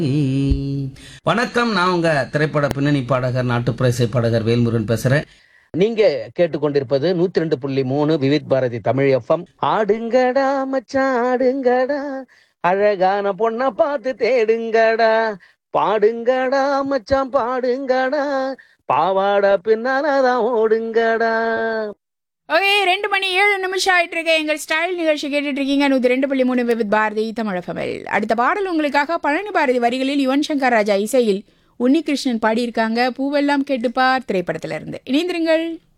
வணக்கம் நான் உங்க திரைப்பட பின்னணி பாடகர் நாட்டுப்புற இசை பாடகர் வேல்முருகன் பேசுறேன் நீங்க கேட்டுக்கொண்டிருப்பது நூத்தி ரெண்டு புள்ளி மூணு விவித் பாரதி தமிழ் எஃப்எம் ஆடுங்கடா மச்சான் ஆடுங்கடா அழகான பொண்ண பார்த்து தேடுங்கடா பாடுங்கடா மச்சான் பாடுங்கடா பாவாடை பின்னாலதான் ஓடுங்கடா ஓகே ரெண்டு மணி ஏழு நிமிஷம் ஆயிட்டு இருக்கு எங்கள் ஸ்டைல் நிகழ்ச்சி கேட்டுட்டு இருக்கீங்க நூத்தி ரெண்டு புள்ளி மூணு வித் பாரதி தமிழகமில் அடுத்த பாடல் உங்களுக்காக பழனி பாரதி வரிகளில் யுவன் சங்கர் ராஜா இசையில் உன்னிகிருஷ்ணன் பாடியிருக்காங்க பூவெல்லாம் கேட்டுப்பார் திரைப்படத்திலிருந்து இணைந்திருங்கள்